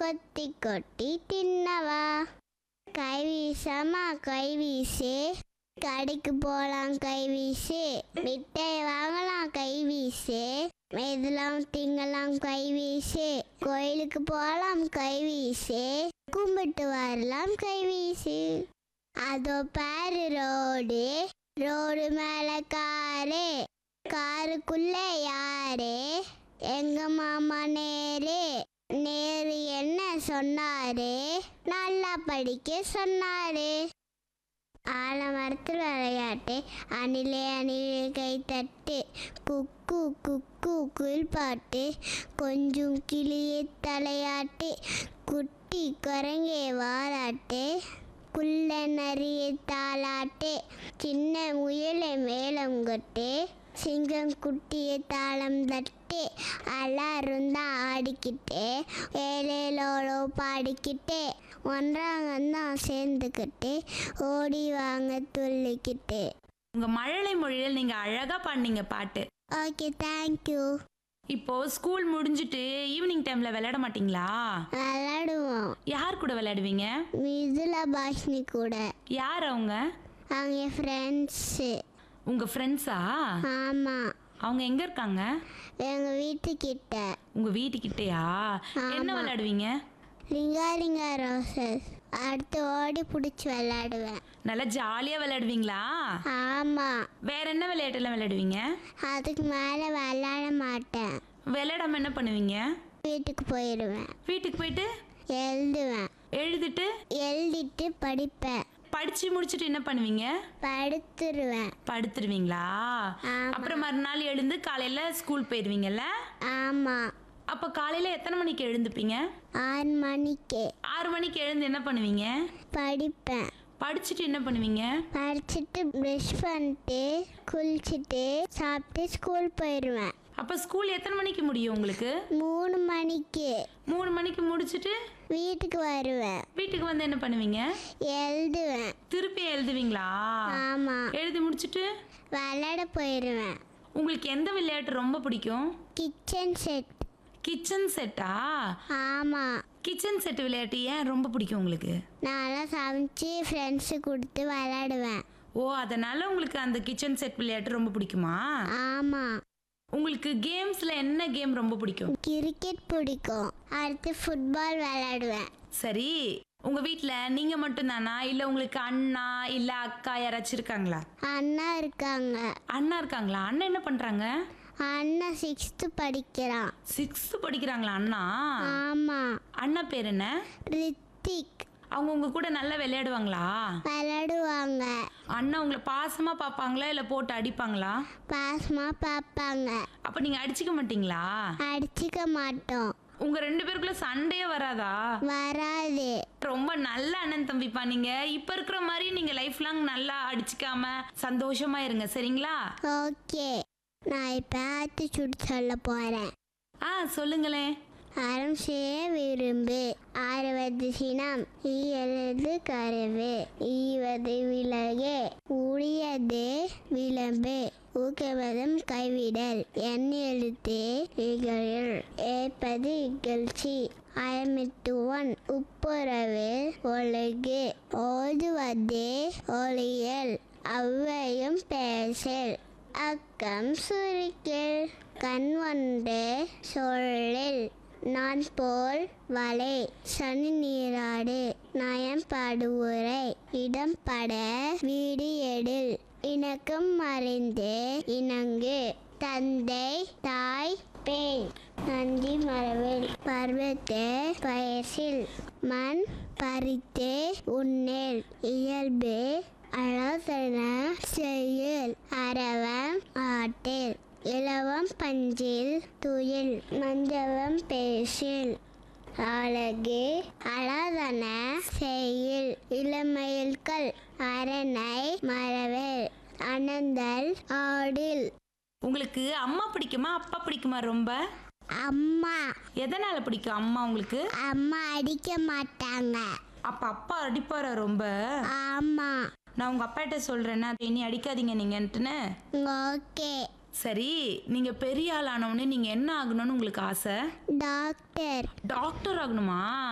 கொத்தி கொட்டி தின்னவா கை வீசமா கை வீசு கடைக்கு போலாம் கை வீசு மிட்டாய் வாங்கலாம் கை வீசு மெதுலாம் திங்கலாம் கை வீசு கோயிலுக்கு போலாம் கை வீசு கும்பிட்டு வரலாம் கை வீசு அதோ பாரு ரோடு ரோடு மேல காரு காருக்குள்ள யாரு எங்க மாமா நேரு நேரு என்ன சொன்னாரு நல்லா படிக்க சொன்னாரு ஆலமரத்தில் விளையாட்டு அணிலே அணிலே கை தட்டு குக்கு குக்கு குயில் பாட்டு கொஞ்சம் கிளியே தலையாட்டு குட்டி குரங்கே வாராட்டு குள்ள நரிய தாளாட்டு சின்ன முயலை மேளம் கொட்டு சிங்கம் குட்டியை தாளம் தட்டு எல்லாரும் தான் ஆடிக்கிட்டு ஏழேலோலோ பாடிக்கிட்டு ஒன்றாங்க தான் சேர்ந்துக்கிட்டு ஓடி வாங்க துள்ளிக்கிட்டு உங்க மழலை மொழியில் நீங்க அழகா பாடினீங்க பாட்டு ஓகே தேங்க்யூ இப்போ ஸ்கூல் முடிஞ்சிட்டு ஈவினிங் டைம்ல விளையாட மாட்டீங்களா விளாடுவோம் யார் கூட விளையாடுவீங்க மிதுலா பாஷினி கூட யார் அவங்க அவங்க ஃப்ரெண்ட்ஸு உங்க ஃப்ரெண்ட்ஸா ஆமாம் அவங்க எங்க இருக்காங்க எங்கள் வீட்டுக்கிட்ட உங்க வீட்டுக்கிட்டயா என்ன ஆமா. விளையாடுவீங்க ரிங்கா ரிங்கா ரோசஸ் அடுத்து ஓடி பிடிச்சி விளாடுவேன் நல்லா ஜாலியா விளையாடுவீங்களா ஆமாம் வேற என்ன விளையாட்டுலாம் விளையாடுவீங்க அதுக்கு மேலே விளாட மாட்டேன் விளையாடாம என்ன பண்ணுவீங்க வீட்டுக்கு போயிடுவேன் வீட்டுக்கு போயிட்டு எழுதுவேன் எழுதிட்டு எழுதிட்டு படிப்பேன் படிச்சு முடிச்சிட்டு என்ன பண்ணுவீங்க படுத்துருவேன் படுத்துருவீங்களா ஆமா. அப்புறம் மறுநாள் எழுந்து காலையில ஸ்கூல் போயிடுவீங்கல்ல ஆமாம் அப்போ காலையில எத்தனை மணிக்கு எழுந்துப்பீங்க ஆறு மணிக்கு ஆறு மணிக்கு எழுந்து என்ன பண்ணுவீங்க படிப்பேன் படிச்சுட்டு என்ன பண்ணுவீங்க படிச்சுட்டு ப்ரஷ் பண்ணிட்டு குளிச்சுட்டு சாப்பிட்டு ஸ்கூல் போயிடுவேன் அப்போ ஸ்கூல் எத்தனை மணிக்கு முடியும் உங்களுக்கு மூணு மணிக்கு மூணு மணிக்கு முடிச்சுட்டு வீட்டுக்கு வருவேன் வீட்டுக்கு வந்து என்ன பண்ணுவீங்க எழுதுவேன் திருப்பி எழுதுவீங்களா ஆமாம் எழுதி முடிச்சுட்டு விளையாட போயிடுவேன் உங்களுக்கு எந்த விளையாட்டு ரொம்ப பிடிக்கும் கிச்சன் செட் கிச்சன் செட்டா ஆமாம் கிச்சன் செட் விளையாட்டு ஏன் ரொம்ப பிடிக்கும் உங்களுக்கு நான்லாம் சமைச்சு ஃப்ரெண்ட்ஸு கொடுத்து விளையாடுவேன் ஓ அதனால உங்களுக்கு அந்த கிச்சன் செட் விளையாட்டு ரொம்ப பிடிக்குமா ஆமாம் உங்களுக்கு கேம்ஸ்ல என்ன கேம் ரொம்ப பிடிக்கும் கிரிக்கெட் பிடிக்கும் அடுத்து ஃபுட்பால் விளையாடுவேன் சரி உங்க வீட்ல நீங்க மட்டும்தானா இல்ல உங்களுக்கு அண்ணா இல்ல அக்கா யாராச்சும் இருக்காங்களா அண்ணா இருக்காங்க அண்ணா இருக்காங்களா அண்ணன் என்ன பண்றாங்க அண்ணா சிக்ஸ்த்து படிக்கிறான் சிக்ஸ்த் படிக்கிறாங்களா அண்ணா ஆமாம் அண்ணா பேர் என்ன ரித்திக் அவங்க உங்க கூட நல்லா விளையாடுவாங்களா விளையாடுவாங்க அண்ணா உங்களை பாசமா பார்ப்பாங்களா இல்ல போட்டு அடிப்பாங்களா பாசமாக பார்ப்பாங்க அப்ப நீங்க அடிச்சுக்க மாட்டீங்களா அடிச்சிக்க மாட்டோம் உங்க ரெண்டு பேருக்குள்ள சண்டையே வராதா வராது ரொம்ப நல்ல அண்ணன் தம்பிப்பா நீங்க இப்ப இருக்கிற மாதிரி நீங்க லைஃப் லாங் நல்லா அடிச்சுக்காம சந்தோஷமா இருங்க சரிங்களா ஓகே நான் இப்போ ஆத்திச்சூடு சொல்ல போகிறேன் ஆ சொல்லுங்களேன் அறம் செய்ய விரும்பு ஆறுவது சினம் ஈயது கருவு ஈவது விலகு உரியது விளம்பு ஊக்குவதும் கைவிடல் என் எழுத்து இகழில் ஏற்பது இகழ்ச்சி அயமிட்டுவன் உப்புரவு ஒழுகு ஓதுவது ஒளியல் அவ்வையும் பேசல் அக்கம் சுருக்கில் கண் ஒன்று சொல்லில் நான் போல் வலை சனி நீராடு நயம் படுவுரை இடம் பட வீடு எடில் இணக்கம் மறைந்து இணங்கு தந்தை தாய் பேய் நந்தி மரபில் பருவத்து பயசில் மண் பறித்து உன்னேல் இயல்பு அழகன செயல் அரவம் ஆட்டில் இலவம் பஞ்சில் துயில் மஞ்சவம் பேசில் அழகு அழகன செயல் இளமயில்கள் அரணை மரவேல் அனந்தல் ஆடில் உங்களுக்கு அம்மா பிடிக்குமா அப்பா பிடிக்குமா ரொம்ப அம்மா எதனால பிடிக்கும் அம்மா உங்களுக்கு அம்மா அடிக்க மாட்டாங்க அப்ப அப்பா அடிப்பாரா ரொம்ப ஆமா நான் உங்க அப்பாட்ட சொல்றேன்னா இனி அடிக்காதீங்க நீங்கன்ட்டுன்னு ஓகே சரி நீங்க பெரிய ஆள் ஆனவுடனே நீங்க என்ன ஆகணும்னு உங்களுக்கு ஆசை டாக்டர் டாக்டர் ஆகணுமா